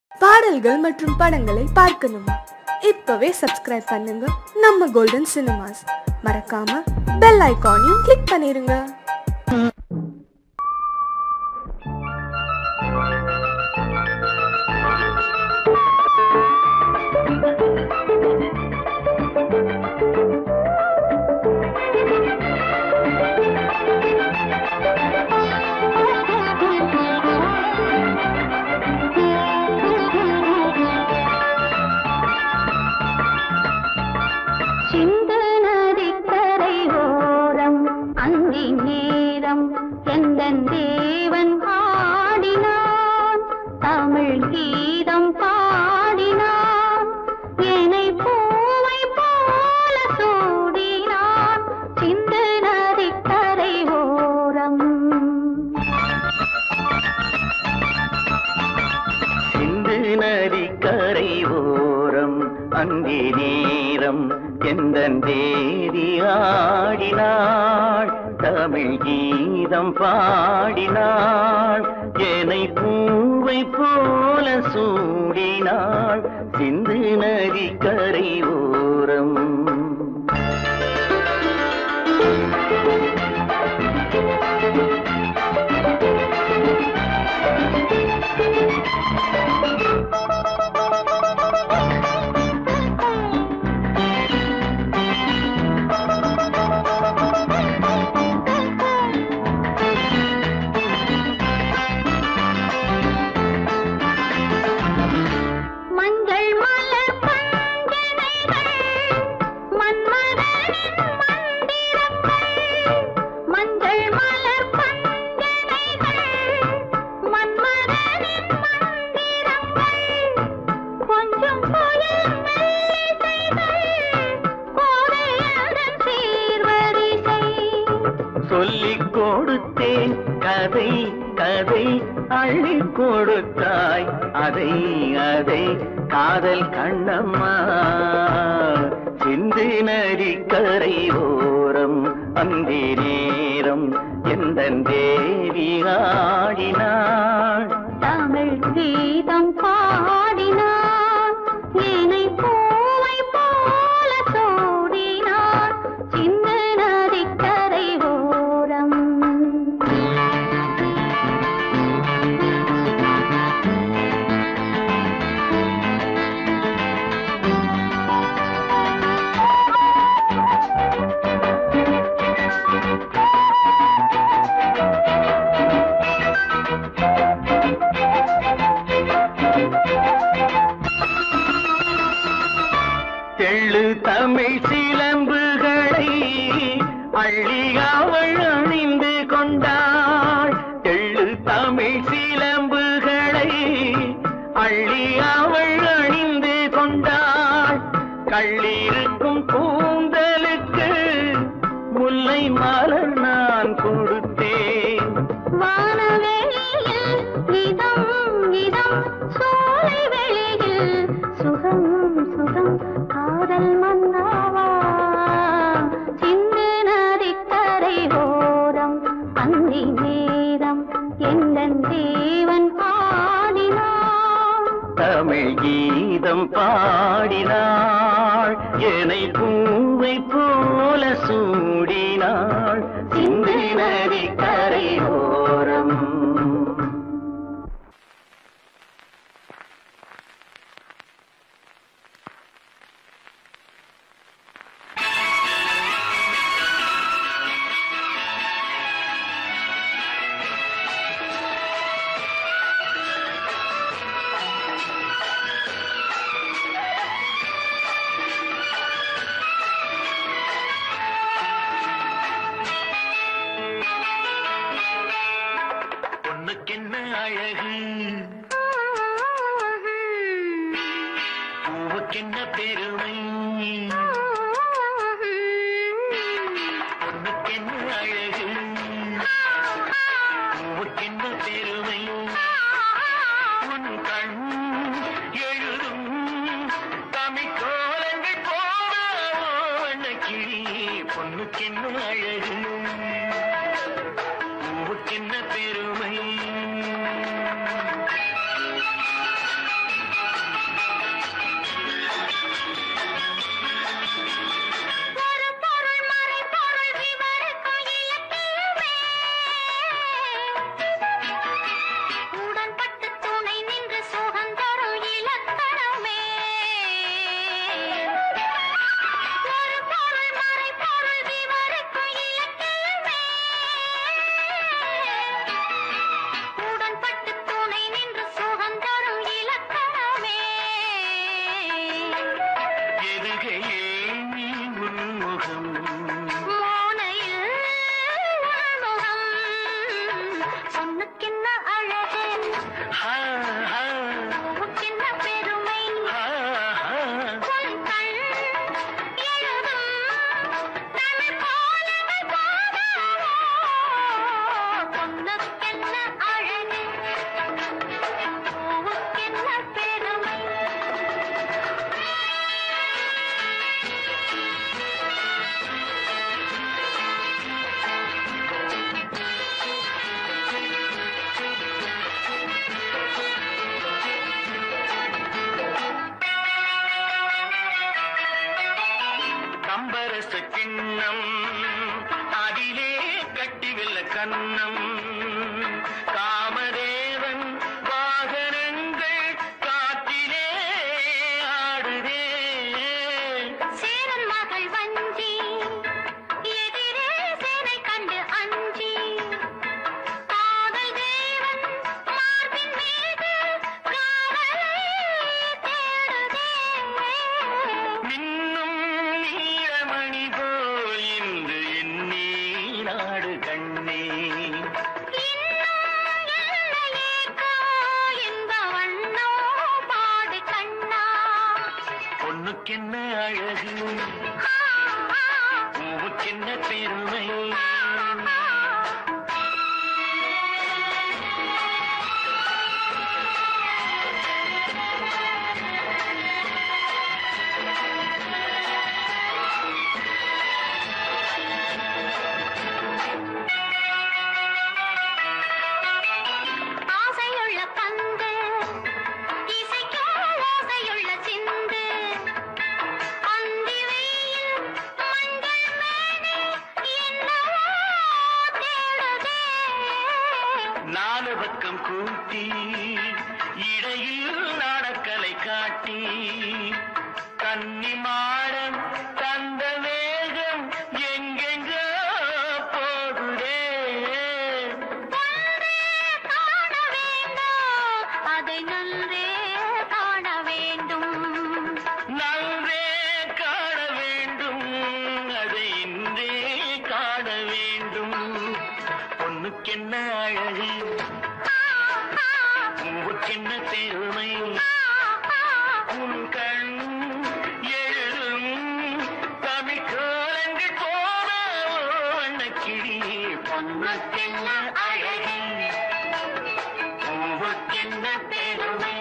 பாடல்கள் மற்றும் படங்களை பார்க்கணுமா இப்பவே சப்ஸ்கிரைப் பண்ணுங்க நம்ம கோல்டன் சினிமாஸ் மறக்காம பெல் ஐகானையும் கிளிக் பண்ணிருங்க சிந்து நதிக்கரை ஓரம் அந்தி நேரம் எந்தன் தேவன் பாடினான் தமிழ் கீதம் பாடினான் என்னை பூவை போல சூடினான் சிந்து நதிக்கரை ஓரம் சிந்து நதி கரை ஓரம் அந்தி நேரம் எந்த தேதி ஆடினாள் தமிழ் கீதம் பாடினாள் என்னை பூவை போல சூடினாள் சிந்து நதி கரை ஓரம் மஞ்சள் மலர் பஞ்சனைகள் மன்மதனின் மந்திரங்கள் மஞ்சள் மலர் பஞ்சனைகள் மன்மதனின் மந்திரங்கள் கொஞ்சம் புயல் மெல்லிசைகள் கோதையதன் சீர்வரிசை சொல்லிக் கொடுத்தேன் கதை கதை அள்ளி கொடுத்தாய் அதை அதை காதல் கண்ணம்மா சிந்து நதி கரை ஓரம் அந்தி நேரம் எந்த தேவி ஆடினாள் தமிழ் கீதம் பாடினான் என்னை பூவை போல சூடினான் சின்ன நதிக்கரை ஓரம் தெள்ளு தமிழ் சிலம்புகளை அள்ளி அவள் அணிந்து கொண்டாள் தெள்ளு தமிழ் சிலம்புகளை அள்ளி அவள் அணிந்து கொண்டாள் கள்ளிருக்கும் கூந்தலுக்கு முல்லை மலர் நான் கொடுத்தேன் வானவெளியில் இதம் இதம் சோலை வெளியில் சுகம் சுகம் காதல் மன்னாவா சிந்து நதிக்கரை ஓரம் அந்தி நேரம் எந்தன் தேவன் பாடினான் தமிழ் கீதம் பாடினாள் என்னை பூவை போல சூடினாள் சிந்து நதி கரை ஓரம் பொண்ணுக்கென்ன அழகு பூவுக்கென்ன பெருமை பொண்ணுக்கென்ன அழகு பூவுக்கென்ன பெருமை உன் கண் எழுதும் தமிழ்கோலங்கள் போன கிளி பொண்ணுக்கென்ன அழகு பூவுக்கென்ன பெருமை கன்னம் காமதேவன் வாகனங்கள் காற்றிலே ஆடுதே சேரன் மகள் வஞ்சி எதிரே சேனை கண்டு அஞ்சி காதல் தேவன் மார்பின் மீது காதலை தேடுதே மின்னும் நீலமணி போல் இன்று என் நீராடு கண்ணே பொண்ணுக்கென்ன அழகு பூவுக்கென்ன பெருமை ஆசையுள்ள பந்து இசைக்கும் ஓசையுள்ள சிந்து அந்தி வெயில் மஞ்சள் மேனி என்னவோ தேடுதே நாலு பக்கம் கூட்டி இடையில் நாடக்கலை காட்டி கன்னி மாடம் தந்த வேகம் எங்கெங்கோ போகுதே ஒன்றே காண வேண்டும் அதை நன்றே காண வேண்டும் நன்றே காண வேண்டும் அதை இன்றே காண வேண்டும் பொண்ணுக்கென்ன அழகு பூவுக்கென்ன பெருமை உன் கண் எழுதும் தமிழ் கோலங்கள் போல வண்ணக்கிளி பொண்ணுக்கென்ன அழகு பூவுக்கென்ன பெருமை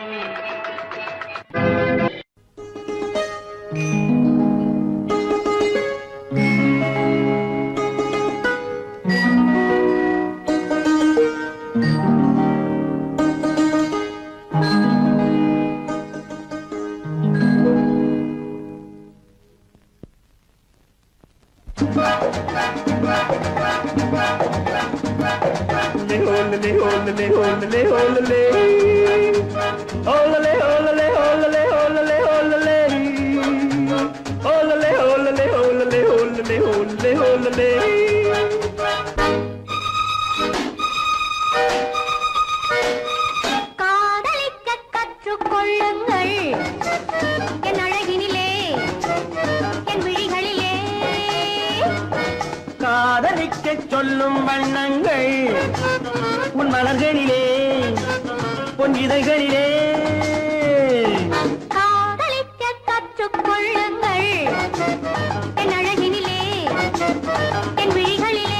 காதலிக்க கற்றுக்கொள்ளுங்கள் என் அழகினிலே என் விழிகளிலே காதலிக்கச் சொல்லும் வண்ணங்கள் உன் மலர்களிலே உன் இதழ்களிலே காதலிக்க கற்றுக்கொள்ளுங்கள் என் அழகினிலே என் விழிகளிலே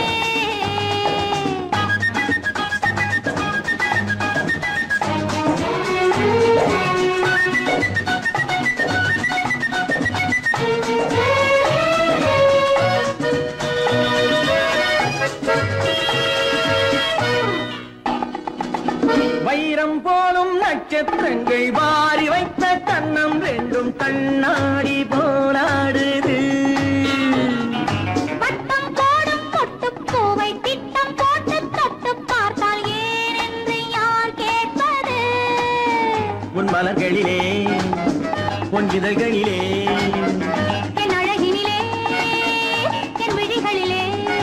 வைரம் போலும் நட்சத்திரங்கள் வாரி வைத்த கண்ணம் ரெண்டும் கண்ணாடி போராடுது வட்டம் போடும் பொட்டுப் பூவை திட்டம் போட்டு தொட்டு பார்த்தால் ஏன் என்று யார் கேட்பது உன் மலர்களிலே உன் இதழ்களிலே என் அழகினிலே என் விழிகளிலே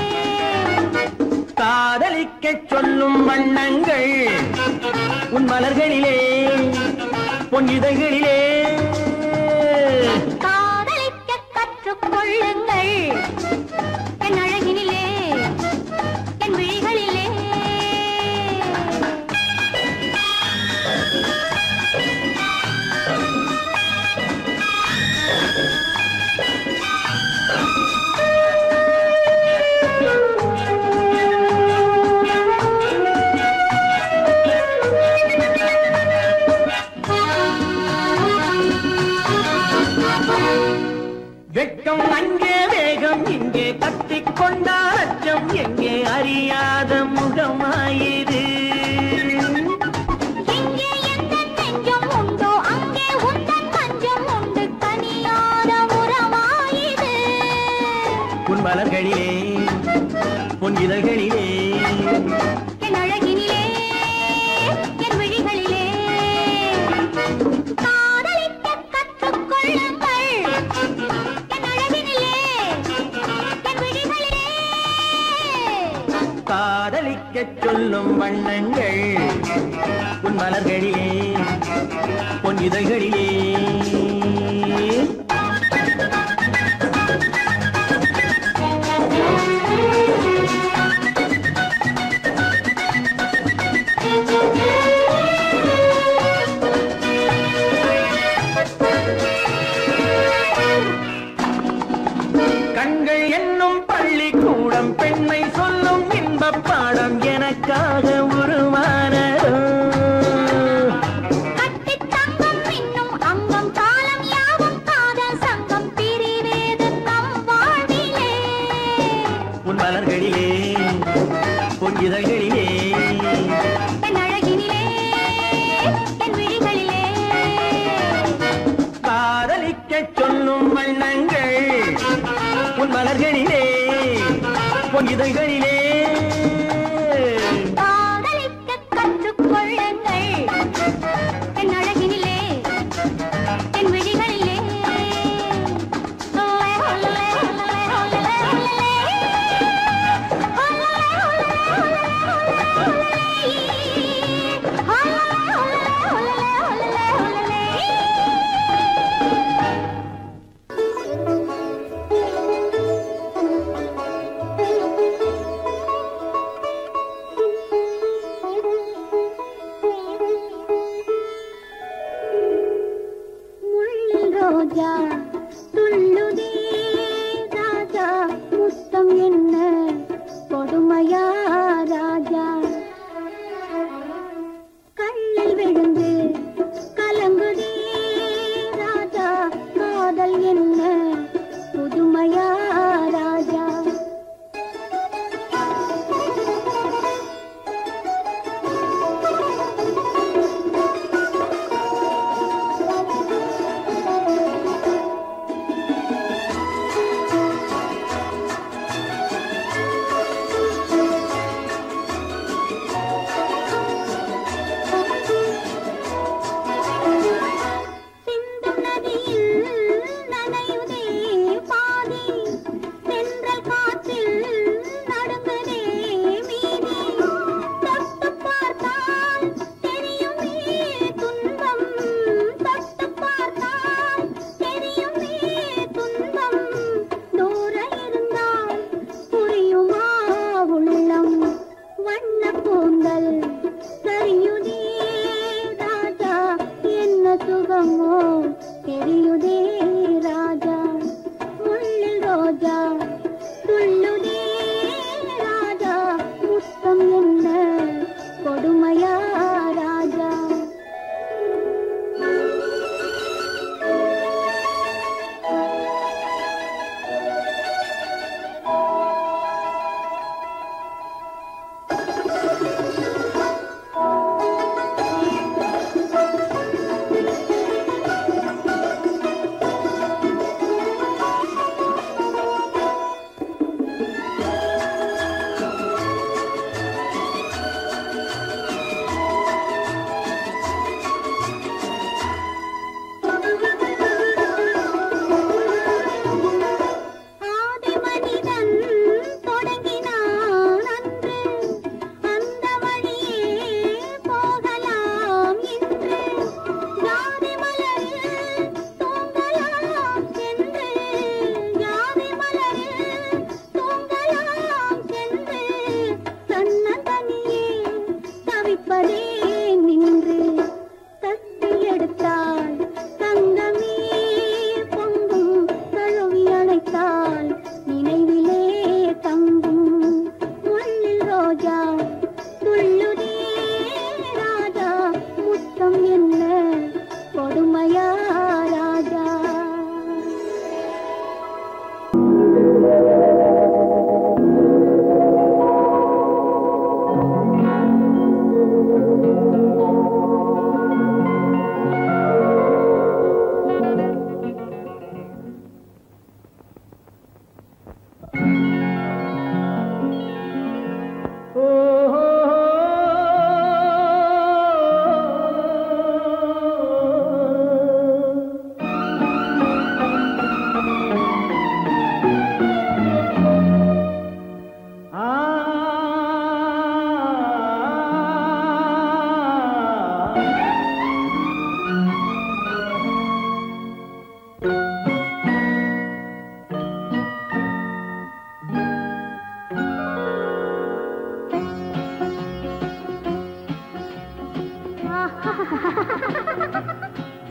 காதலிக்கச் சொல்லும் வண்ணங்கள் உன் மலர்களிலே உன் இதழ்களிலே காதலிக்க கற்றுக்கொள்ளுங்கள் என் அழகினிலே என் விழிகளிலே வெட்கம் அங்கே வேகம் இங்கே கத்திக் கொண்டால் அச்சம் எங்கே அறியாத முகமாயிரு எங்கே எந்த நெஞ்சம் உண்டோ அங்கே உந்தன் மஞ்சம் உண்டு கனியாத உறவாயிது உன் மலர்களிலே பொன் இதழ்களிலே என் அழகினிலே என் விழிகளிலே காதலிக்க கற்றுக்கொள்ளுங்கள் என் அழகினிலே என் விழிகளிலே காதலிக்கச் சொல்லும் வண்ணங்கள் உன் மலர்களிலே பொன் இதழ்களிலே கண்கள் என்னும் பள்ளிக்கூடம் பெண்மை சொல்லும் இன்பப் பாடம் எனக்காக உருவானதோ கட்டித் தங்கம் இன்னும் அங்கம் காலம் யாவும் காதல் சங்கம் பிரிவேது நம் வாழ்விலே உன் மலர்களிலே பொன் இதழ்களிலே என் அழகினிலே என் விழிகளிலே காதலிக்கச் சொல்லும் வண்ணங்கள் உன் மலர்களிலே பொன் இதழ்களிலே காதலிக்க கற்றுக்கொள்ளுங்கள் என் அழகினிலே என் விழிகளிலே ஒல்லே, ஒல்லே, ஒல்லே, ஒல்லே, ஒல்லே. ஒல்லே, ஒல்லே, ஒல்லே, ஒல்லே. ஒல்லே, ஒல்லே, ஒல்லே, ஒல்லே, முள்ளில் ரோஜா துள்ளுதே ராஜா முத்தம் என்ன கொடுமையா ராஜா கண்ணில் விழுந்து கலங்குதே ராஜா காதல் என்ன புதுமையா ராஜா சிந்தும் நதியில் நனையுதே பாதி தென்றல் காற்றில் நடுங்குதே மீதி தொட்டு பார்த்தால் தெரியுமே துன்பம் தொட்டு பார்த்தால் தெரியுமே துன்பம் தூர இருந்தால் புரியுமா உள்ளம் வண்ண கூந்தல் சரியுதே ராஜா என்ன சுகமோ தெரியுதே ராஜா முள்ளில் ரோஜா துள்ளுதே ராஜா முத்தம் என்ன கொடுமையா ராஜா ஆதி மனிதன் தொடங்கினான் அன்று அந்த வழியே போகலாம் இன்று ஜாதி மலரில் தூங்கலாம் சென்று ஜாதி மலரில் தூங்கலாம் சென்று தன்னந்தனியே தவிப்பதே நின்று தட்டி எடுத்தாள் தங்கமே பொங்கும் தழுவி அணைத்தாள் நினைவிலே தங்கும் முள்ளில் ரோஜா துள்ளுதே ராஜா முத்தம் என்ன கொடுமையா ராஜா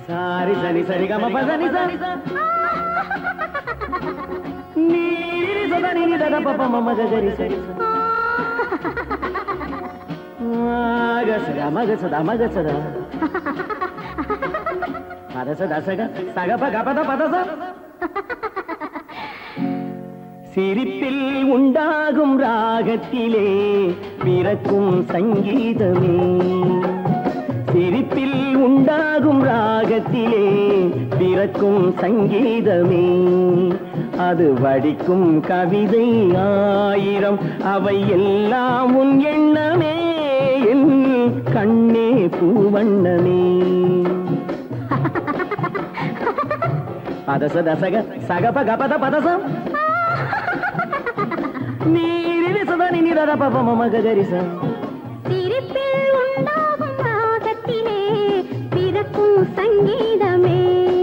சாரி சரி சரி கம பசனி சரி நீரி சதா நீரி தத பப்ப மம கரி சரி மக சதா மக சதா மக சதா பதச தசக சகப கபத பதச சிரிப்பில் உண்டாகும் ராகத்திலே பிறக்கும் சங்கீதமே சிரிப்பில் உண்டாகும் ராகத்திலே பிறக்கும் சங்கீதமே அது வடிக்கும் கவிதை ஆயிரம் அவை எல்லாம் உன் எண்ணமே என் கண்ணே பூவண்ணமே பதச தசக சகப கபத பதசம் நீரிரி சதா நினிதர பப மம கரிச சிரிப்பில் உண்டாகும் ராகத்திலே பிறக்கும் சங்கீதமே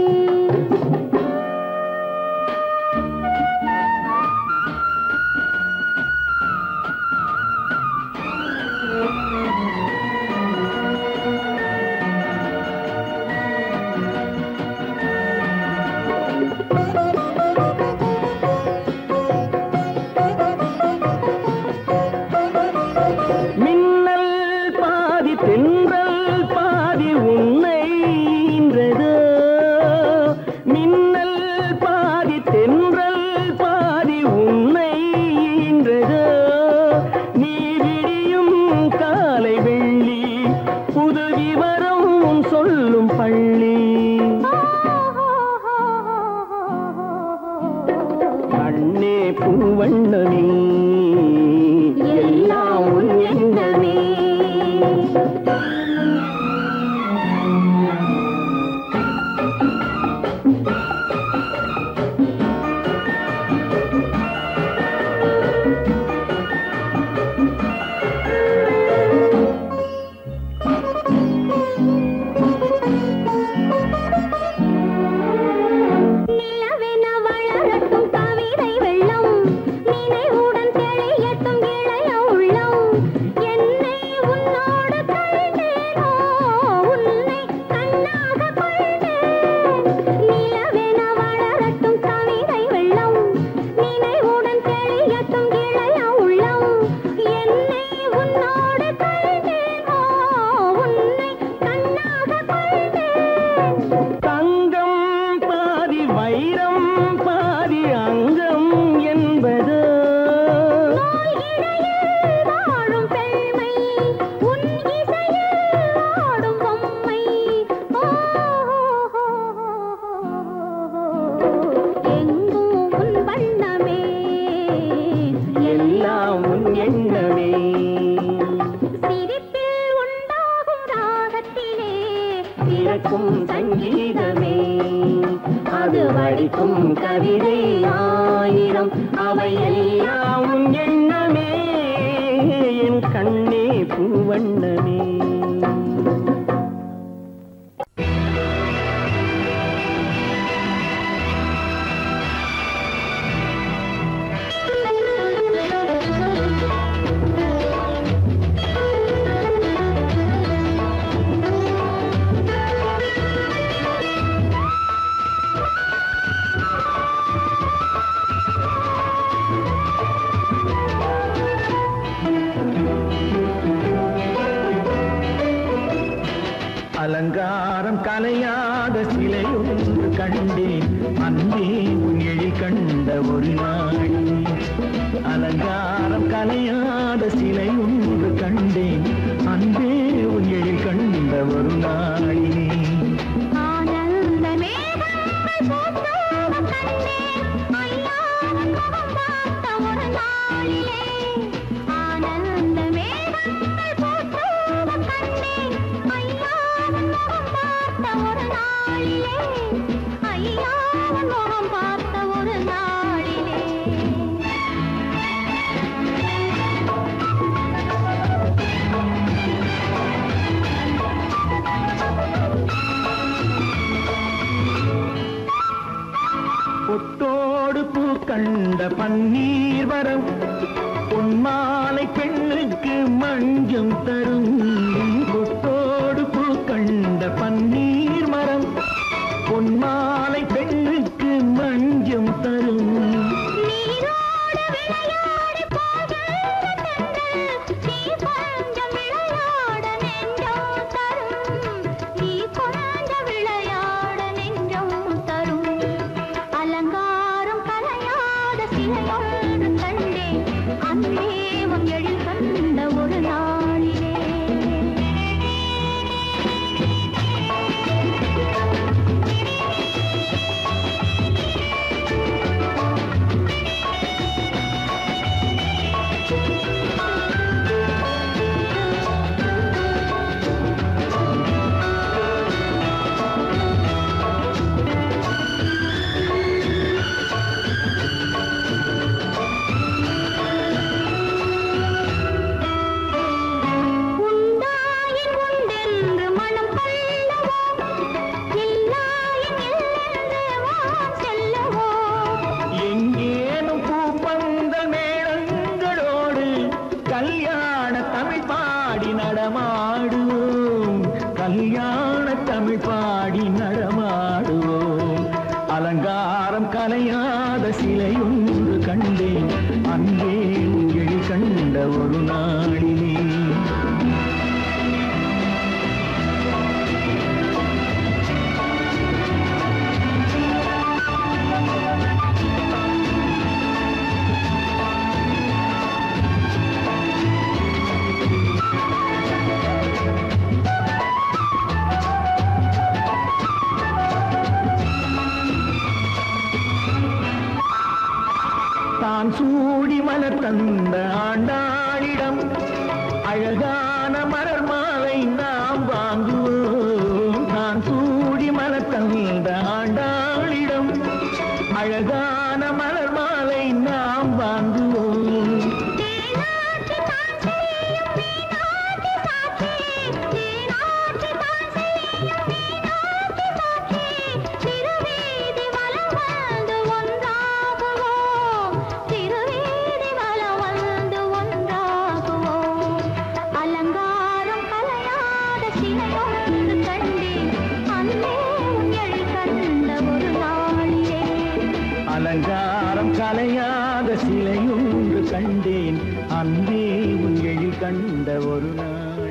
மின்னல் பாதி தென்றல் பாதி உன்னை ஈன்றதோ மின்னல் பாதி தென்றல் பாதி உன்னை ஈன்றதோ நீ விடியும் காலை வெள்ளி புது விவரம் உன் சொல்லும் பள்ளி கண்ணே பூவண்ணமே எல்லாம் உன் எண்ணமே நிலவென வளரட்டும் கவிதை வெள்ளம் நினைவுடன் தெளியட்டும் இளைய உள்ளம் என்னை உன்னோடு கண்டேனோ உன்னை கண்ணாக கொண்டேன் நிலவென வளரட்டும் கவிதை வெள்ளம் நினைவுடன் தெளியட்டும் இளைய உள்ளம் என்னை உன்னோடு கண்டேனோ உன்னை கண்ணாக கொண்டேன் தங்கம் பாதி வைரம் பாதி அங்கம் என்பது இடையில் வாழும் பெண்மை உன் இசையில் ஆடும் பொம்மை எங்கும் உன் வண்ணமே எல்லாம் உன் எண்ணமே சிரிப்பில் உண்டாகும் ராகத்திலே பிறக்கும் சங்கீதமே அது வடிக்கும் கவிதை ஆயிரம் அவை எல்லாம் உன் எண்ணமே என் கண்ணே பூவண்ணமே அலங்காரம் கலையாத சிலை ஒன்று கண்டேன் அன்பே உன் எழில் கண்ட ஒரு நாள் அலங்காரம் கலையாத சிலை ஒன்று கண்டேன் அன்பே உன் எழில் கண்ட ஒரு நாளினே ஆனந்த மேகங்கள் பூத்தோடும் கண்டேன் ஐயாவின் முகம் பார்த்த ஒரு நாளிலே ஆனந்த மேகங்கள் பூத்தோடும் கண்டேன் ஐயாவின் முகம் பார்த்த ஒரு நாளிலே ஐயாவின் முகம் பார்த்த ஒரு நாளிலே பொட்டோடு பூ கண்ட பன்னீர் வரம் பொன்மாலை பெண்ணுக்கு மஞ்சம் தரும் பொட்டோடு பூ கண்ட பன்னீர் மரம் ஆடி நடமாடுவோம் அலங்காரம் கலையாத சிலையொன்று கண்டேன் அன்பே உன் எழி கண்ட ஒரு நாளிலே தான் சூடி மலர் தந்த ஆண்டாளிடம் அழகான மலர் மாலை நாம் வாங்குவோம் தான் சூடி மலர் தந்த ஆண்டாளிடம் அழகான மலர் மாலை நாம் வாங்குவோம் தேனாட்டி தான் செய்யும் மீனாட்டி சாட்சி தேனாட்டி தான் செய்யும் மீனாட்டி சாட்சி திருவீதி வலம் வந்து ஒன்றாகுவோம் திருவீதி வலம் வந்து ஒன்றாகுவோம் அலங்காரம் கலையாத சிலையொன்று கண்டேன் அன்பே உன் எழி கண்ட ஒரு நாளிலே அலங்காரம் கலையாத சிலையொன்று கண்டேன் அன்பே உன் எழில் கண்ட ஒரு நாள்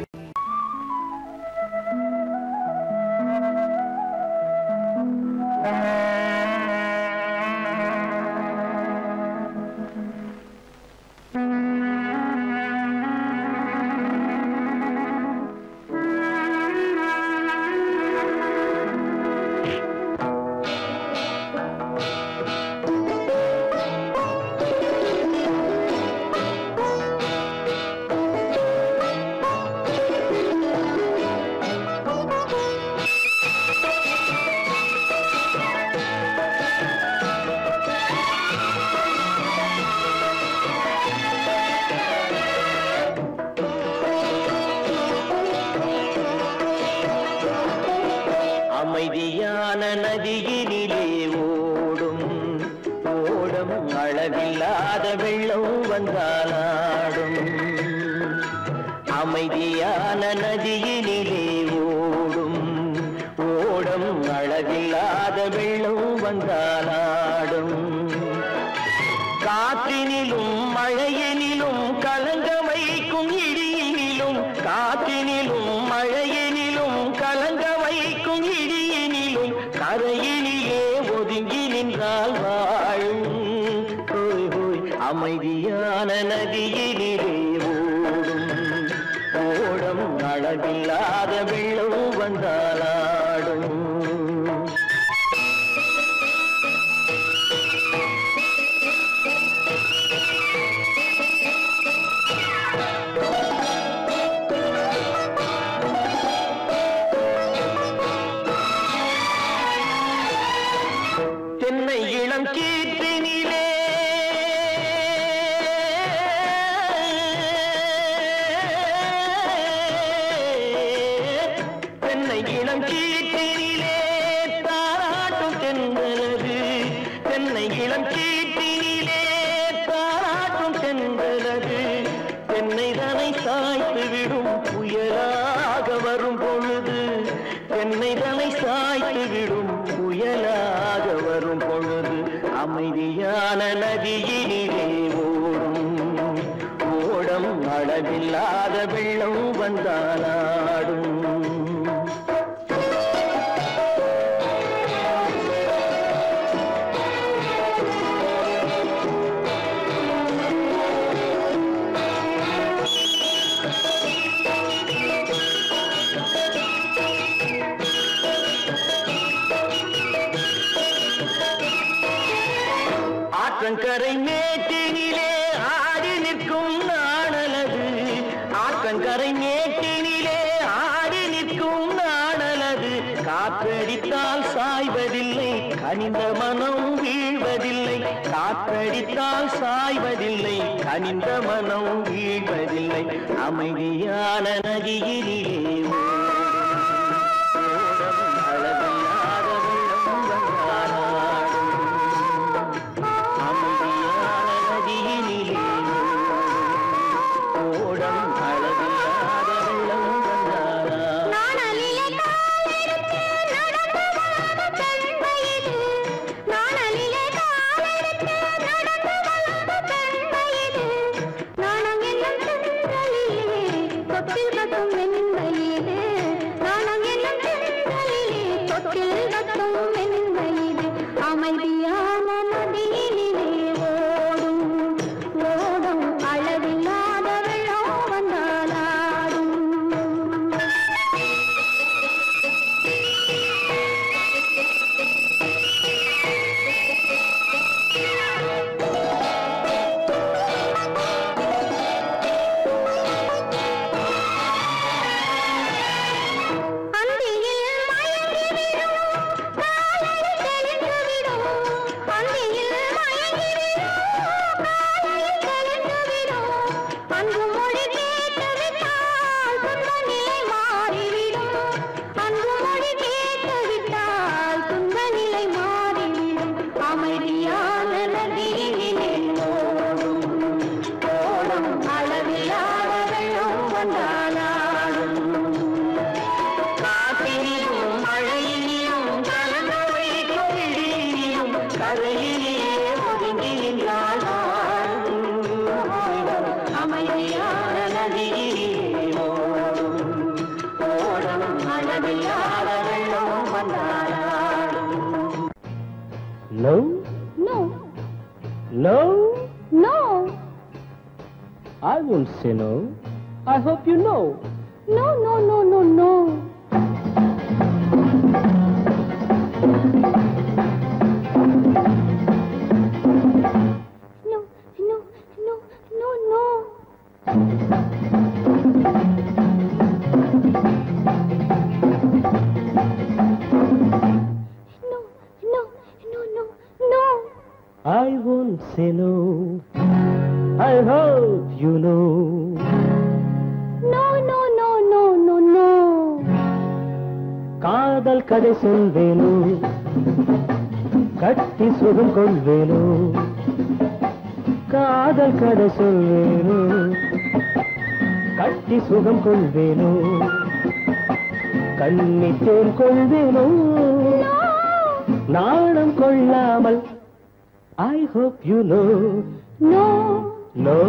அமைதியான நதியினிலே ஓடும் ஓடம் அளவில்லாத வெள்ளம் வந்தாலாடும் அமைதியான நதியினிலே ஓடும் ஓடம் அளவில்லாத வெள்ளம் வந்தாலாடும் காற்றினிலும் மழையினிலும் கலங்க வைக்கும் இடியினிலும் காற்றினிலும் மழையினிலும் கலங்க வைக்கும் இடியினிலும் கரையினிலே ஒதுங்கி நின்றால் வாழும் ஹோய் ஹோய் அமைதியான நதியினிலே ஓடும் ஓடம் அளவில்லாத வெள்ளம் வந்தாலாடும் தென்னை இளம் கீர்த்தினிலே தென்னை இளம் கீர்த்தினிலே தாராட்டும் தென்றலது தென்னை இளம் கீர்த்தினிலே தாராட்டும் தென்றலது தென்னை தனை சாய்த்து விடும் புயலாக வரும் பொழுது தென்னை தனை சாய்த்து விடும் புயலாக வரும் பொழுது அமைதியான நதியினிலே ஓடும் ஓடம் அளவில்லாத வெள்ளம் வந்தாலாடும் ஆற்றங்கரை மேட்டினிலே ஆடி நிற்கும் நாணலது ஆற்றங்கரை மேட்டினிலே ஆடி நிற்கும் நாணலது காற்றடித்தால் சாய்வதில்லை கனிந்த மனம் வீழ்வதில்லை காற்றடித்தால் சாய்வதில்லை கனிந்த மனம் வீழ்வதில்லை அமைதியான நதியினிலே ஓடும் அளவில்லாத வெள்ளம் வந்தாலாடும் அமைதியான நதியினிலே ஓடம் அளவில்லாத வெள்ளம் வந்தாலாடும் நாணலிலே காலெடுத்து நடந்து மிதக்கும் மென்மையிலே அமைதியான நதியினிலே ஓடும் ஓடும் அளவில்லாத வெள்ளம் வந்தாலாடும் அந்தியில் மயங்கி விடும் காலையில் தெளிந்து விடும் அந்தியில் மயங்கி விடும் காலையில் தெளிந்து விடும் அன்பு மொழி கேட்டு விட்டால் துன்ப நிலை மாறிவிடும் அன்பு மொழி கேட்டு விட்டால் துன்ப நிலை மாறிவிடும் அமைதியான நதியிலே ஓடும் ஓடும் அளவில்லாத வெள்ளம் வந்தாலாடும் காற்றினிலும் மழையிலும் கலந்த வைக்கும் இடியிலும் கரையிலே ஒதுங்கி நின்றால் அமைதியான நதியிலே ஓடும் ஓடும் அளவில்லாத வெள்ளம் வந்தாலாடும் No, No, no, no, I won't say no. I hope you know. no, no, no, no, no. No, no, no, no, no. No, no, no, no, no. I won't say no. I hope you know. No, no, no, no, no, no. காதல் கதை சொல்வேனோ கட்டி சுகம் கொள்வேனோ காதல் கதை சொல்வேனோ கட்டி சுகம் கொள்வேனோ கண்ணி தேன் கொள்வேனோ நாணம் கொள்ளாமல் I hope you know No, no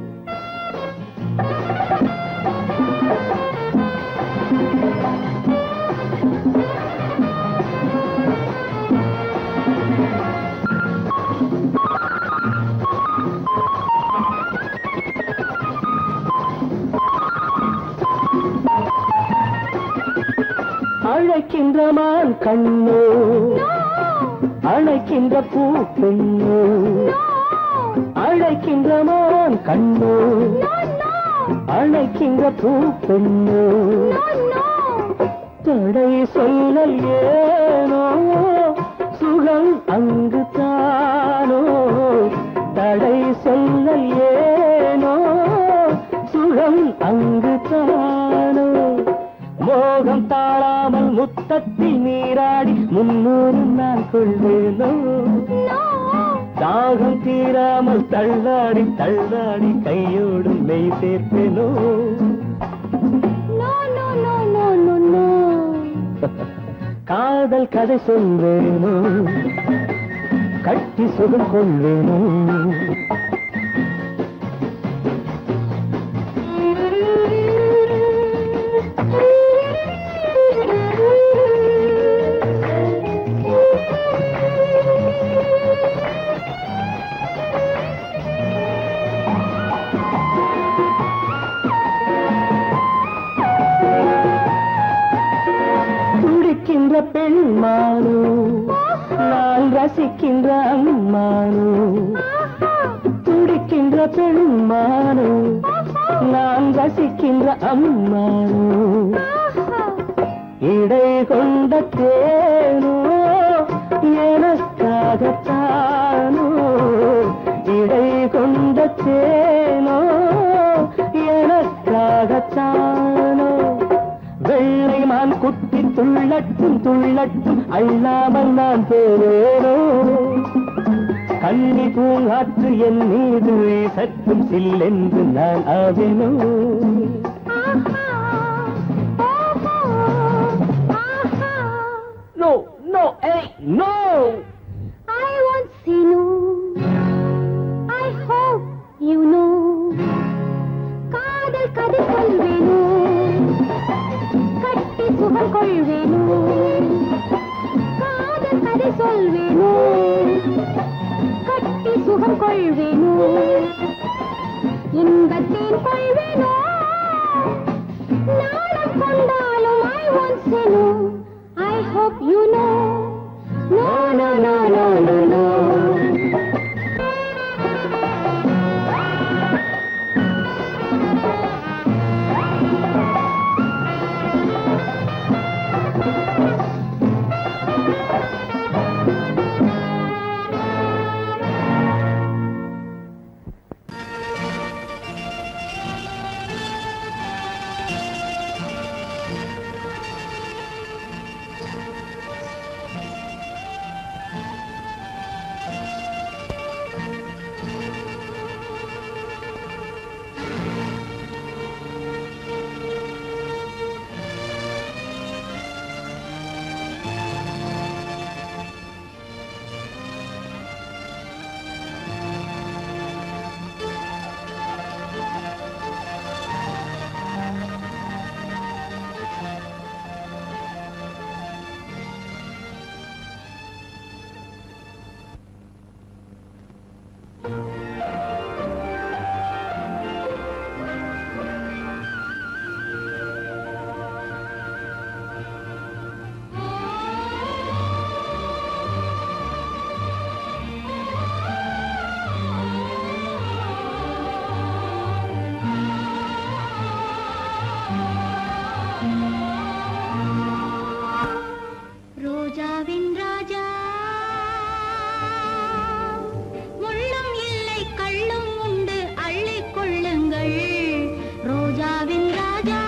அழைக்கின்ற மான் கண்ணோ அழைக்கின்ற பூ பெண்ணோ அழைக்கின்ற மான் கண்ணோ அழைக்கின்ற பூ பெண்ணோ தடை சொல்லல் ஏனோ சுகம் அங்கு தானோ தடை சொல்லல் ஏனோ சுகம் அங்கு தானோ மோகம் தாழாமல் முத்தத்தில் நீராடி முன்னூறு நாள் கொள்வேனோ தாகம் தீராமல் தள்ளாடி தள்ளாடி கையோடும் மெய் சேர்ப்பேனோ no, no, no, no, no, no. காதல் கதை சொல்வேனோ கட்டி சுகம் கொள்வேனோ துடிக்கின்ற பெண்மானோ நான் ரசிக்கின்ற அம்மானோ துடிக்கின்ற பெண்மானோ நான் ரசிக்கின்ற அம்மானோ இடை கொண்ட தேனோ எனக்காகத்தானோ இடை கொண்ட தேனோ எனக்காகத்தானோ வெள்ளை மான் குத்தி துள்ளட்டும் துள்ளட்டும் அள்ளாமல் நான் போவேனோ கன்னி பூங்காற்று என் மீது சற்றும் சில்லென்று நான் ஆவேனோ நோ நோ ஏய் no I won't say no. I hope you know. காதல் கதை சொல்வேனோ கட்டி சுகம் கொள்வேனோ சொல்வேனோ கட்டி சுகம் கொள்வேனோ இன்பத்தேன் கொள்வேனோ நாளம் கொண்டாலும் I won't say no I hope you know No, no, no, no, no, no ரோஜாவின் ராஜா முள்ளும் இல்லை கள்ளும் உண்டு அள்ளிக் கொள்ளுங்கள் ரோஜாவின் ராஜா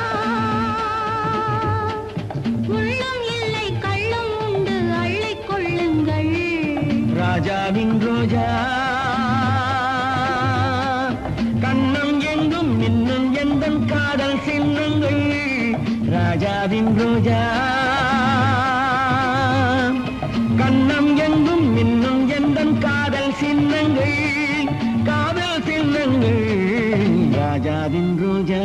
முள்ளும் இல்லை கள்ளும் உண்டு அள்ளிக் கொள்ளுங்கள் ராஜாவின் ரோஜா கண்ணம் எங்கும் மின்னும் எந்தன் காதல் சின்னங்கள் ராஜாவின் ரோஜா கண்ணம் எங்கும் மின்னும் எந்தன் காதல் சின்னங்கள் காதல் சின்னங்கள் ராஜாவின் ரோஜா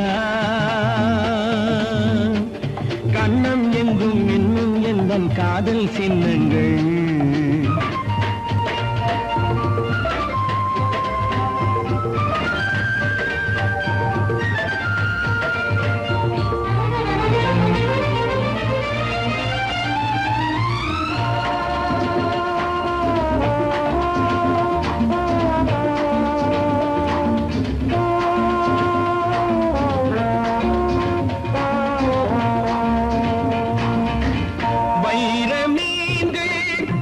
கண்ணம் எங்கும் மின்னும் எந்தன் காதல் சின்னங்கள் வைர மீன்கள்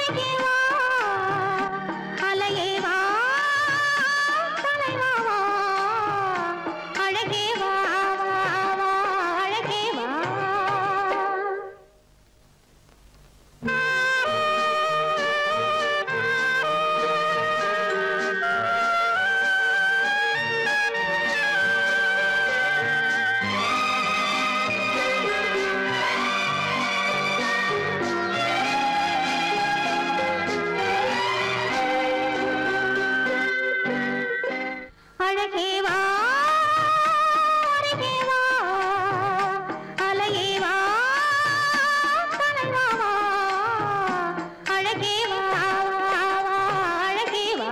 அழகே வா அலையே வா தலைவா வா அழகே வா வா வா அழகே வா அழகே வா அருகே வா அலையே வா தலைவா வா அழகே வா வா, வா, அழகே வா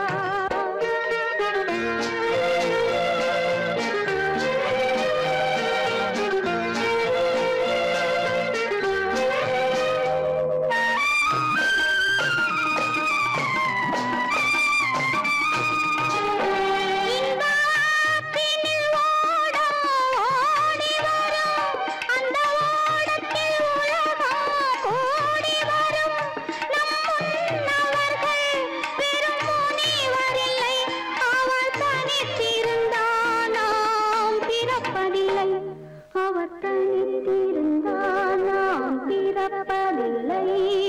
இன்பத்தினில் ஓடம் ஓடி வரும் அந்த ஓடத்தில் உலகம் கூடி வரும் நம் முன்னவர்கள் பெரும் முனிவரில்லை அவர் தனித்திருந்தால் நாம் பிறப்பதில்லை அவர் தனித்திருந்தால் நாம் பிறப்பதில்லை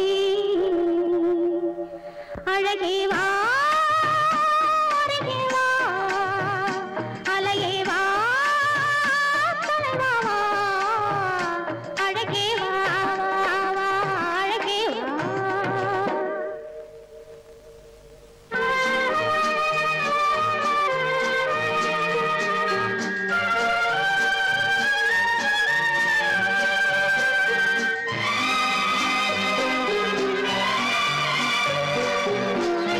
அழகே வா அருகே வா அலையே வா தலைவா வா அழகே வா வா வா அழகே வா ஆ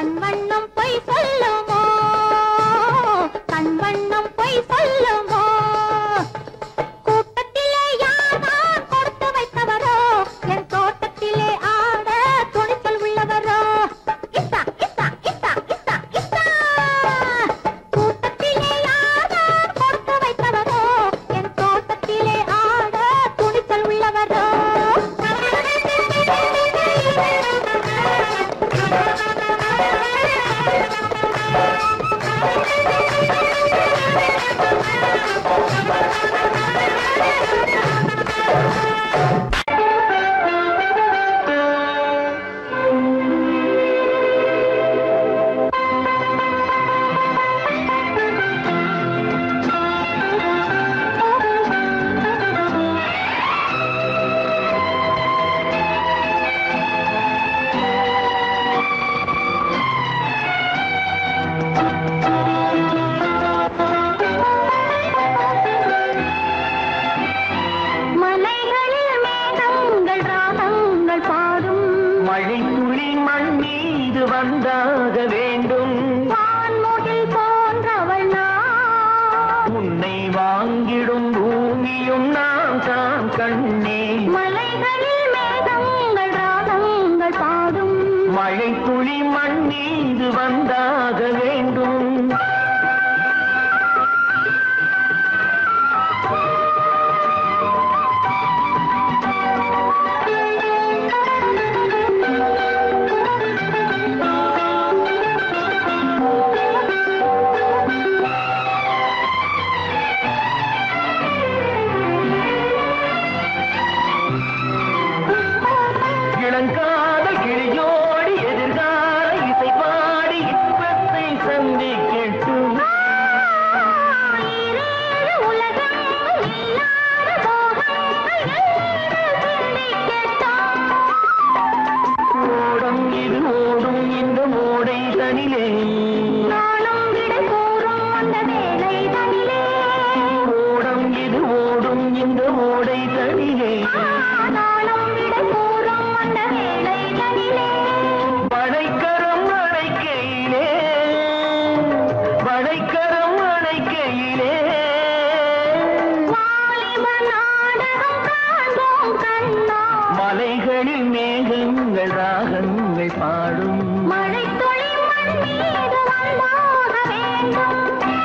கண் வண்ணம் பொய் சொல்லுமோ கண் வண்ணம் பொய் சொல்லுமோ கூட்டத்திலே யார்தான் கொடுத்து வைத்தவரோ என் தோட்டத்திலே ஆட துணிச்சல் உள்ளவரோ இத்தா இத்தா இத்தா இத்தா இத்தா கூட்டத்திலே யார்தான் கொடுத்து வைத்தவரோ என் தோட்டத்திலே ஆட துணிச்சல் உள்ளவரோ மலைகளில் மேகங்கள் ராகங்கள் பாடும் மழை துளி மண் மீது வந்தாக வேண்டும் வான்முகில் போன்றவள் நான் உன்னை வாங்கிடும் பூமியும் நான் தான் கண்ணே மலைகளில் மேகங்கள் ராகங்கள் பாடும் மழை துளி மண் மீது வந்தாக வேண்டும் இளங்காதல் கிளியோடி எதிர்கால இசை பாடி இன்பத்தை சந்திக்கட்டும் ஈரேழு உலகங்கள் இல்லாத போகங்கள் என்னில் சிந்திக்கட்டும். ஓடம் இது ஓடும் இந்த ஓடை தனிலே நாளும் விடை கூறும் அந்த வேலை தனிலே ஓடம் இது ஓடும் இந்த ஓடை தனிலே நாளும் விடை கூறும் அந்த வேலை தனிலே வளைக்கரம் அணைக்கையிலே வளைக்கரம் அணைக்கையிலே வாலிப நாடகம் காண்போம் கண்ணா மலைகளில் மேகங்கள் ராகங்கள் பாடும் மழை துளி மண் மீது வந்தாக வேண்டும்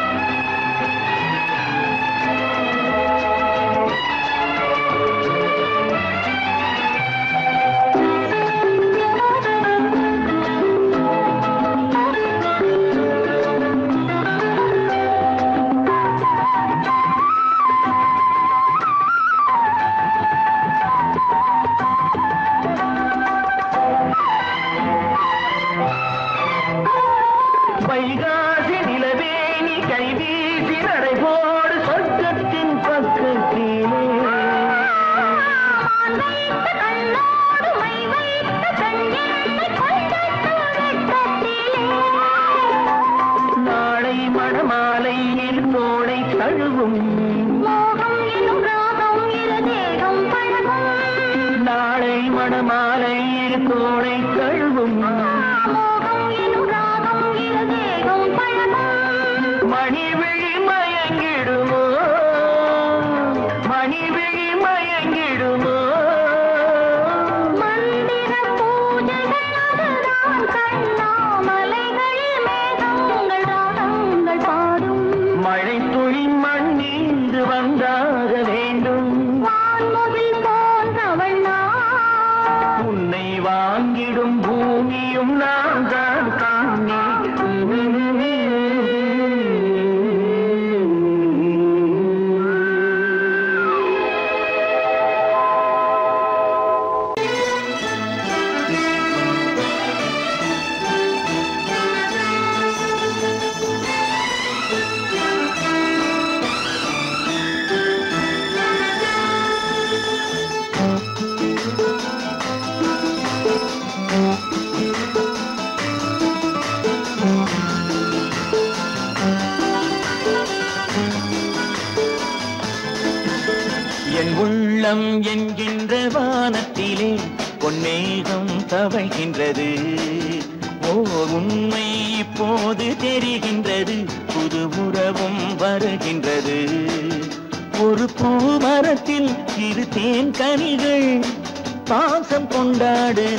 வைகாசி நிலவேணி கைவீசி நடைபோடு சொர்க்கத்தின் பக்கத்திலே மான் வைத்த கண்ணோடு மை வைத்த கண் என்னை கொஞ்சட்டும் வெட்கத்திலே நாளை மணமாலையில் தோளை தழுவும் மோகம் எனும் ராகம் இரு தேகம் பழகும் நாளை மணமாலையில் தோளை தழுவும் மோகம் எனும் ராகம் இரு தேகம் பழகும் மணிவிழி மயங்கிடுமோ மணிவிழி மயங்கிடுமோ மந்திர பூஜைகள் அதுதான் கண்ணா மலைகளில் மேகங்கள் ராகங்கள் பாடும் மழை துளி மண்ணீந்து வந்தாக வேண்டும் வான்முகில் போன்றவள் நான் உன்னை வாங்கிடும் பூமியும் நான் தான் காணே என் உள்ளம் என்கின்ற வானத்திலே பொன்னேகம் தவழ்கின்றது ஓர் உண்மை இப்போது தெரிகின்றது புது உறவும் வருகின்றது ஒரு பூமரத்தில் இரு தேன் கனிகள் பாசம் கொண்டாடு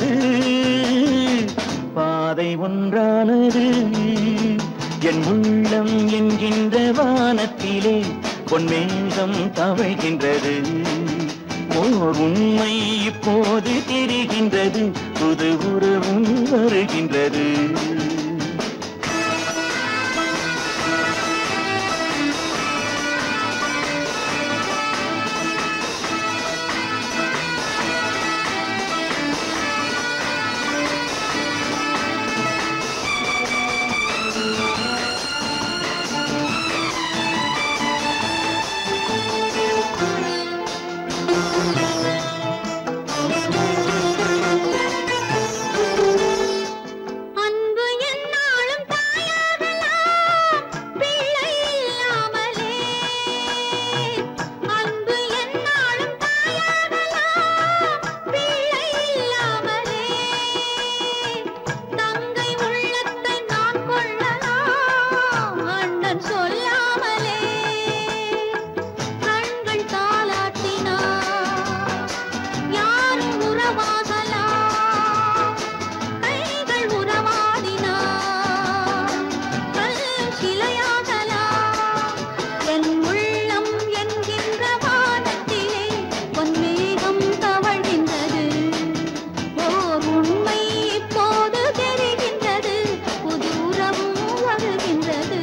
பாதை ஒன்றானது என் உள்ளம் என்கின்ற வானத்திலே பொன்மேகம் தவழ்கின்றது ஓர் உண்மை இப்போது தெரிகின்றது புது உறவும் வருகின்றது அன்பு என்னாலும் தாயாகலாம் பிள்ளை இல்லாமலே அன்பு என்னாலும் தாயாகலாம் பிள்ளை இல்லாமலே தங்கை உள்ளத்தை நான் கொள்ளலாம் அண்ணன் சொல்லாமலே கண்கள் தாளாட்டினார் யாரும் உறவாகலாம் கைகள் உறவாடினார் கல்லும் சிலையாகலாம் என் உள்ளம் என்கின்ற வானத்திலே பொன்மேகம் தவழ்கின்றது ஓர் உண்மை இப்போது தெரிகின்றது புது உறவும் வருகின்றது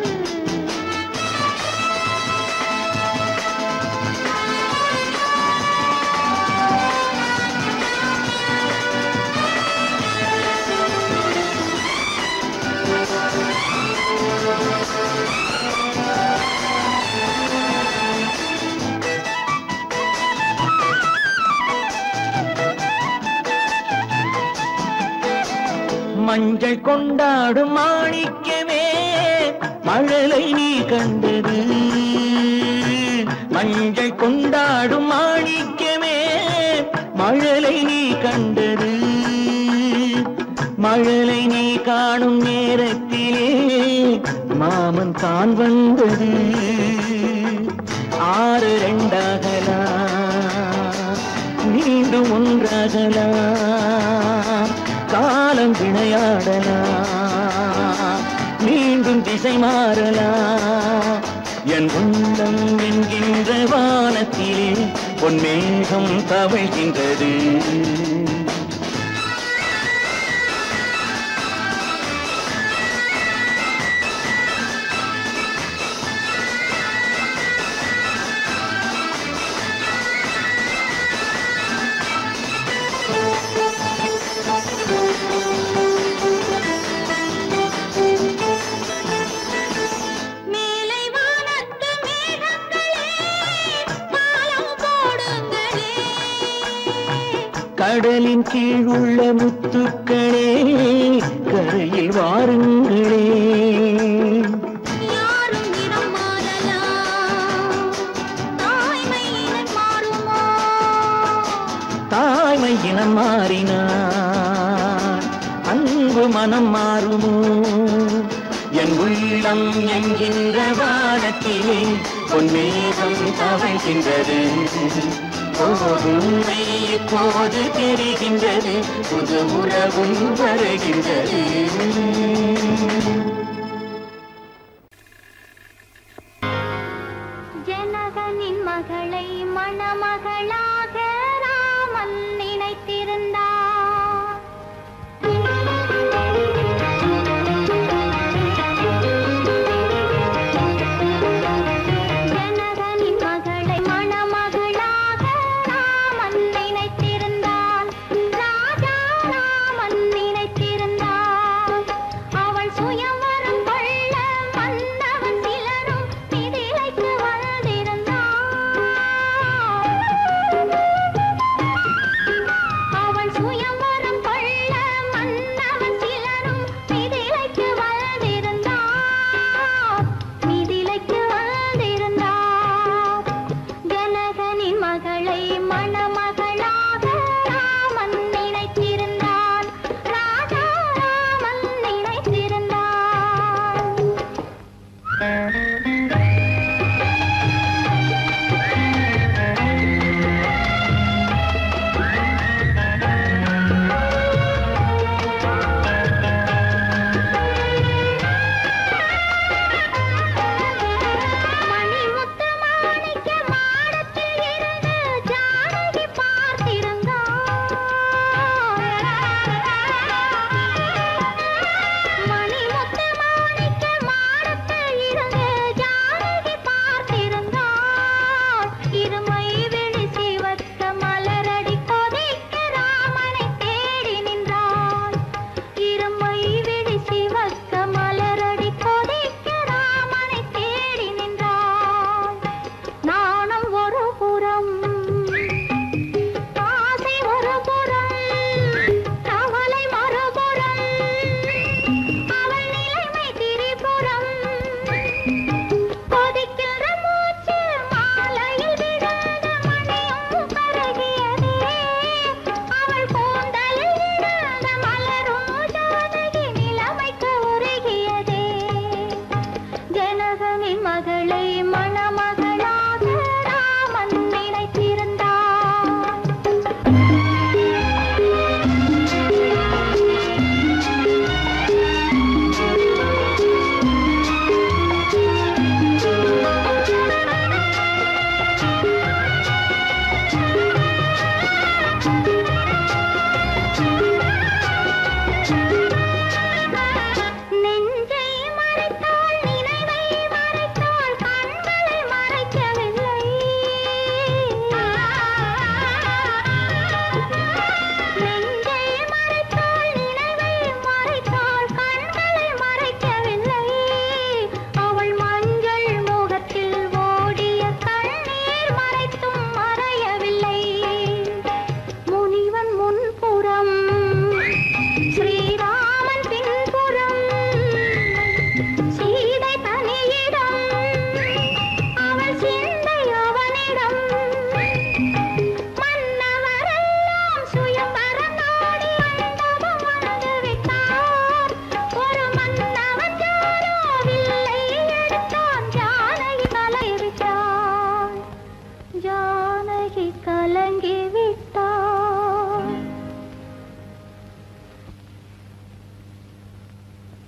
மஞ்சள் கொண்டாடும் மாணிக்கமே மழலை நீ கண்டது மஞ்சள் கொண்டாடும் மாணிக்கமே மழலை நீ கண்டது மழலை நீ காணும் நேரத்திலே மாமன் தான் வந்தது ஆறு ரெண்டாகலாம் மீண்டும் ஒன்றாகலாம் காலம் விளையாடலாம் மீண்டும் திசை மாறலாம் என் உள்ளம் என்கின்ற வானத்திலே பொன்மேகம் தவழ்கின்றது மேலை வானத்து மேகங்களே மாலம் போடுங்களே கடலின் கீழ் உள்ள முத்துக்களே கரையில் வாருங்களே யாரும் நிறம் மாறலாம் தாய்மை இனம் மாறுமோ தாய்மை இனம் மாறினார் அன்பு மனம் மாறுமோ என் உள்ளம் என்கின்ற வானத்திலே பொன்மேகம் தவழ்கின்றது உண்மை இப்போது தெரிகின்றது புது உறவும் வருகின்றது ஜனகனின் மகளை மணமகளாக ராமன் நினைத்திருந்தார் ஜனகனின் மகளை மணமகளாக ராமன் நினைத்திருந்தான் ராஜா ராமன் நினைத்திருந்தான் அவள் சுயவரம் கொள்ள வந்தவன் சிலரும் மிதிலைக்கு வந்திருந்தான்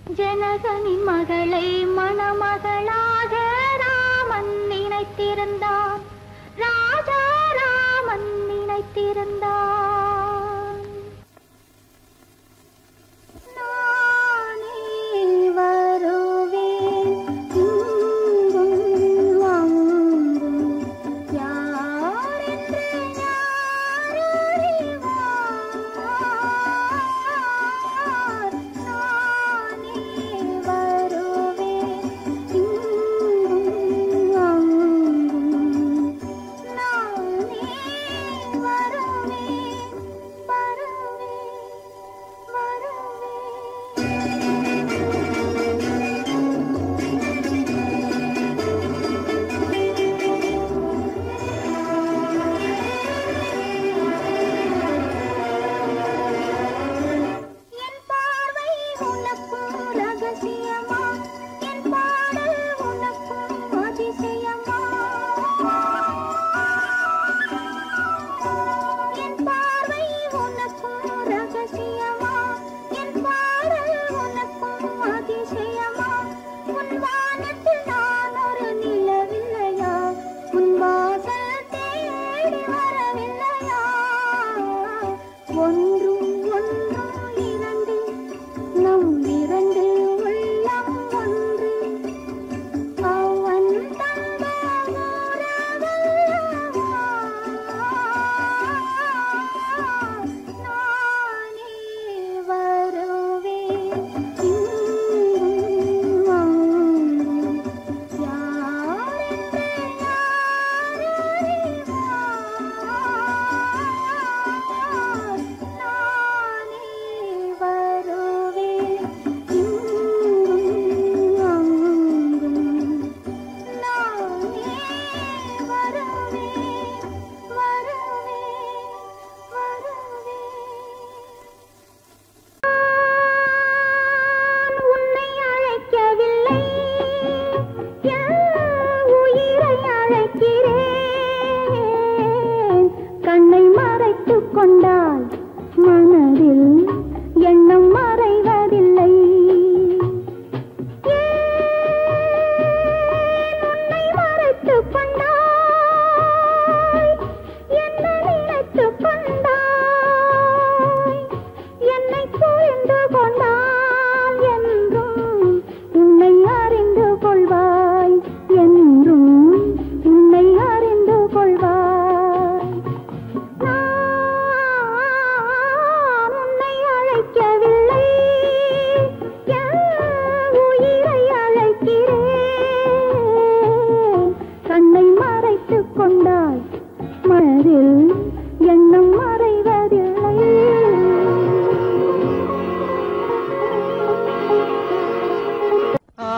ஜனகனின் மகளை மணமகளாக ராமன் நினைத்திருந்தான் ராஜா ராமன் நினைத்திருந்தான் நானே வருவேன் இங்கும் அங்கும் யாரென்று யாரறிவார் நானே வருவேன் இங்கும் அங்கும் நானே வருவேன் வருவேன் வருவேன் என் பார்வை உனக்கும் ரகசியமா என் பாடல் உனக்கும் அதிசயமா என் பார்வை உனக்கும் ரகசியமா என் பாடல் உனக்கும் அதிசயமா உன் வானத்தில் நான் ஒரு நிலவில்லையா உன் வாசல் தேடி வரவில்லையா ஒன்றும் ஒன்றும் இரண்டு நம் இரண்டு உள்ளம் ஒன்று அவன் தந்த உறவல்லவா. நானே வருவேன் இங்கும் அங்கும். யாரென்று யாரறிவார்? நானே வருவேன் இங்கும் அங்கும். நானே வருவேன் வருவேன் வருவேன் நான் உன்னை அழைக்கவில்லை என் உயிரை அழைக்கிறேன் கண்ணை மறைத்துக் கொண்டால் மனதில் எண்ணம் மறைவதில்லை ஏன் உன்னை மறைத்துக் கொண்டாய் என்ன நினைத்துக் கொண்டாய் என்னை புரிந்து கொண்டால் என்றும் உன்னை அறிந்து கொள்வாய் என்றும் உன்னை அறிந்து கொள்வாய் நான் உன்னை அழைக்கவில்லை என் உயிரை அழைக்கிறேன் கண்ணை மறைத்துக் கொண்டாய் மனதில் எண்ணம் மறைவதில்லை ஆ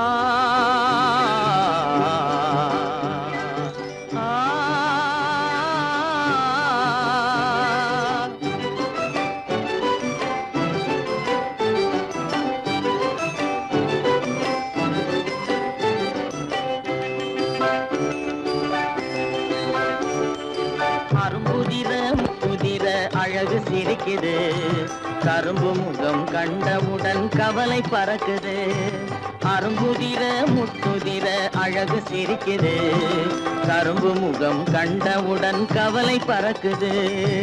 ஆ அரும்புதிர முதிர அழகு சிரிக்குது கரும்பு முகம் கண்டவுடன் கவலை பறக்குது அரும்புதிர முத்துதிர அழகு சிரிக்குது கரும்பு முகம் கண்டவுடன் கவலை பறக்குது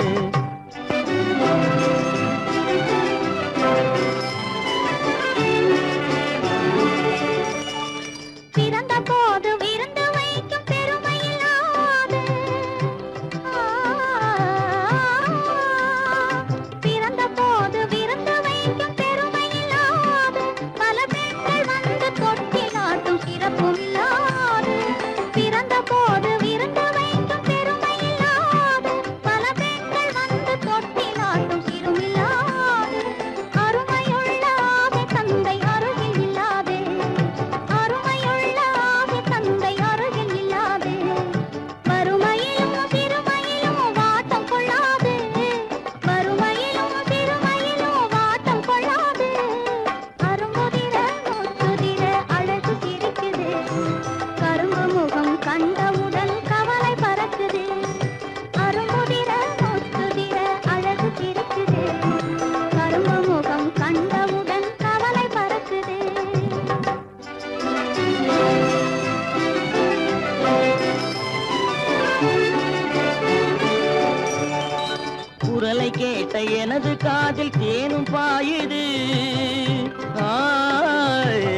பிறந்த போது விருந்து வைக்கும் பெருமையில்லாது பிறந்த போது விருந்து வைக்கும் பெருமையில்லாது பல பெண்கள் வந்து தொட்டிலாட்டும் சிறப்பும் இல்லாது பிறந்த போது விருந்து வைக்கும் பெருமையில்லாது பல பெண்கள் வந்து தொட்டிலாட்டும் சிறுமில்லாது காதில் தேனும் பாயுது ஆய்,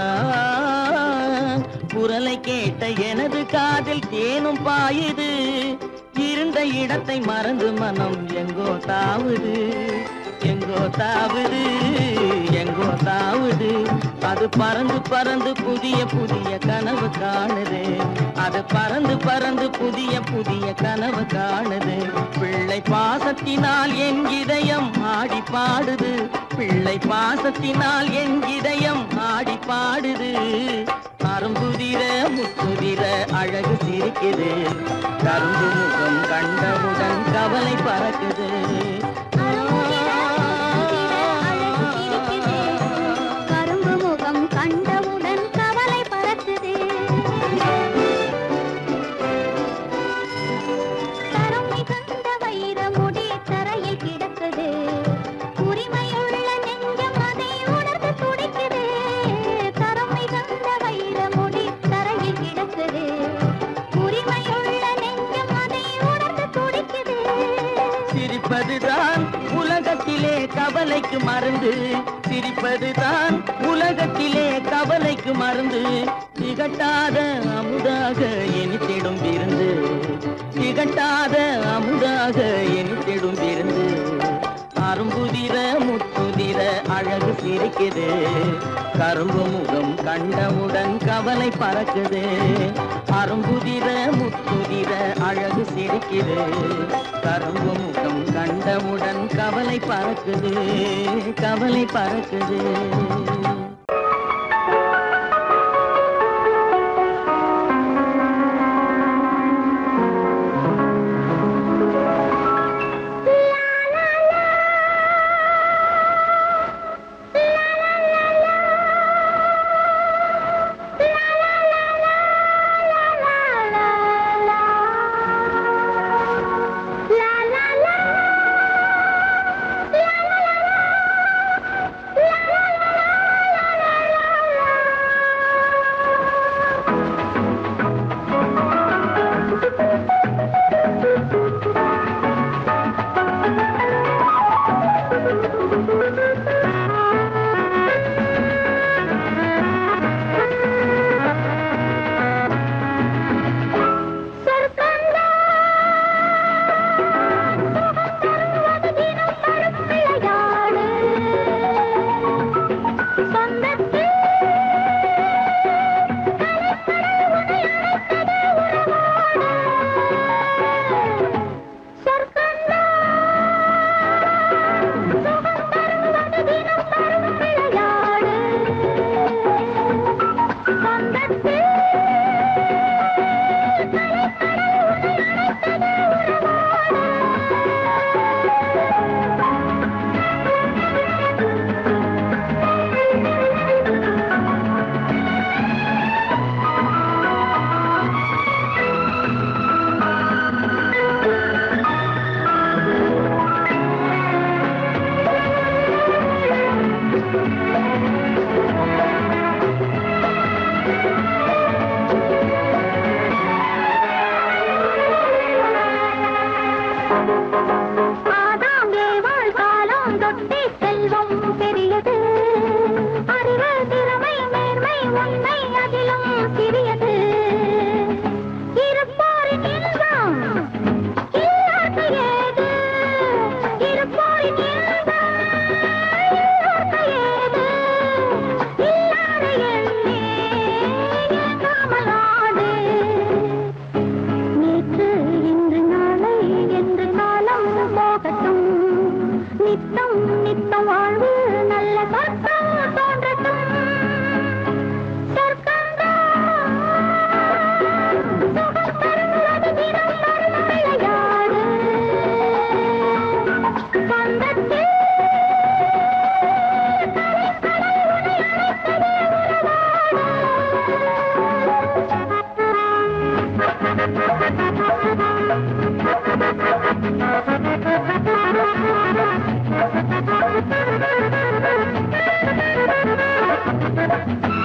ஆ, குரலை கேட்ட எனது காதில் தேனும் பாயுது இருந்த இடத்தை மறந்து மனம் எங்கோ தாவுது எங்கோ தாவுது எங்கோ தாவுது அது பறந்து பறந்து புதிய புதிய கனவு காணுது அது பறந்து பறந்து புதிய புதிய கனவு காணுது பிள்ளை பாசத்தினால் என் இதயம் ஆடி பாடுது பிள்ளை பாசத்தினால் என் இதயம் ஆடி பாடுது அரும்புதிர முத்துதிர அழகு சிரிக்குது கரும்பு முகம் கண்டவுடன் கவலை பறக்குது கரும்பு முகம் கண்டவுடன் கவலை பறக்குது தரம் மிகுந்த வைர முடி தரையில் கிடக்குது உரிமையுள்ள நெஞ்சம் அதை உணர்ந்து துடிக்குது தரம் மிகுந்த வைர முடி தரையில் கிடக்குது உரிமையுள்ள நெஞ்சம் அதை உணர்ந்து துடிக்குது சிரிப்பதுதான் உலகத்திலே கவலைக்கு மருந்து சிரிப்பதுதான் உலகத்திலே கவலைக்கு மருந்து திகட்டாத அமுதாக இனித்திடும் விருந்து திகட்டாத அமுதாக இனித்திடும் விருந்து அரும்புதிர முத்துதிர அழகு சிரிக்குது கரும்பு முகம் கண்டவுடன் கவலை பறக்குது அரும்புதிர முத்துதிர அழகு சிரிக்குது கரும்பு முகம் கண்டவுடன் கவலை பறக்குது கவலை பறக்குது ஆதாங்கே வாழ்காலம் தொட்டி செல்வம் பெரியது அறிவு திறமை மேன்மை உண்மை அதிலும் சிறியது இருப்போரின் இன்பம் இல்லாத ஏது இருப்போரின் இன்பம் இல்லாத ஏது இல்லாத எண்ணே இயங்காமல் ஆடு நேற்று இன்று நாளை என்று காலம் போகட்டும் நித்தம் நித்தம் வாழ்வு நல்ல சொர்க்கம் தோன்றட்டும் சொர்க்கம்தான் சுகம் தருவது தினம் வரும் விளையாடு சொந்தத்தில் Thank you.